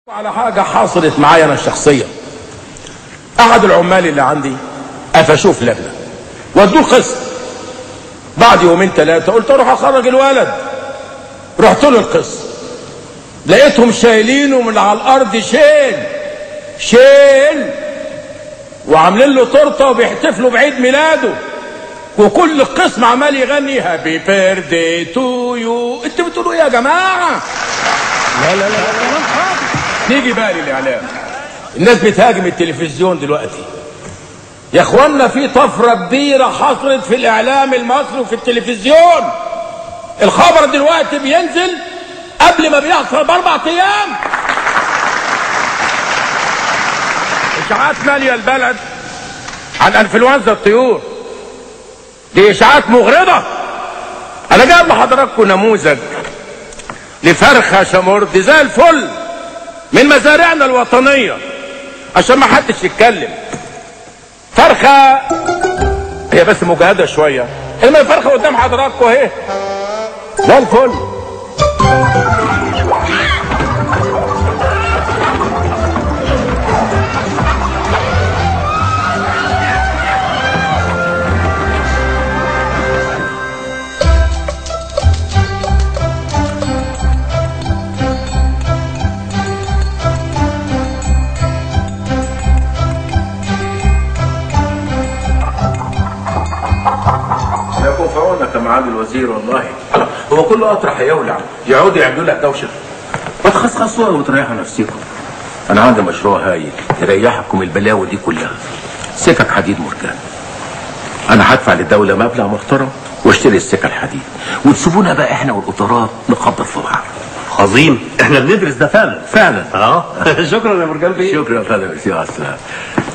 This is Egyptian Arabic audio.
على حاجة حصلت معايا أنا الشخصية أحد العمال اللي عندي قفشوه في لجنة ودوه القسم بعد يومين ثلاثة قلت أروح أخرج الولد رحت له القسم لقيتهم شايلينه من على الأرض شيل شيل وعاملين له تورته وبيحتفلوا بعيد ميلاده وكل القسم عمال يغني هابي بيرثدي تو يو انتوا بتقولوا ايه يا جماعه لا لا لا كلام فاضي نيجي بقى للاعلام الناس بتهاجم التلفزيون دلوقتي يا اخوانا في طفره كبيره حصلت في الاعلام المصري وفي التلفزيون الخبر دلوقتي بينزل قبل ما بيحصل باربع ايام اشاعات ماليه البلد عن انفلونزا الطيور دي اشاعات مغرضه انا جايب لحضراتكم نموذج لفرخه شمرد زي الفل من مزارعنا الوطنيه عشان ما حدش يتكلم فرخه هي بس مجهده شويه انما الفرخه قدام حضراتكم اهي زي الفل يكون في عونك يا معالي الوزير والله هو كل قطر هيولع يقعدوا يعملوا لك دوشه ما تخصخصوها وتريحوا نفسكم انا عندي مشروع هايل يريحكم البلاوي دي كلها سكك حديد مرجان انا هدفع للدوله مبلغ محترم واشتري السكه الحديد وتسيبونا بقى احنا والقطارات نخبط في بعض عظيم احنا بندرس ده فعلا فعلا اه شكرا يا مرجان بيه شكرا يا فندم ميرسي مع السلامه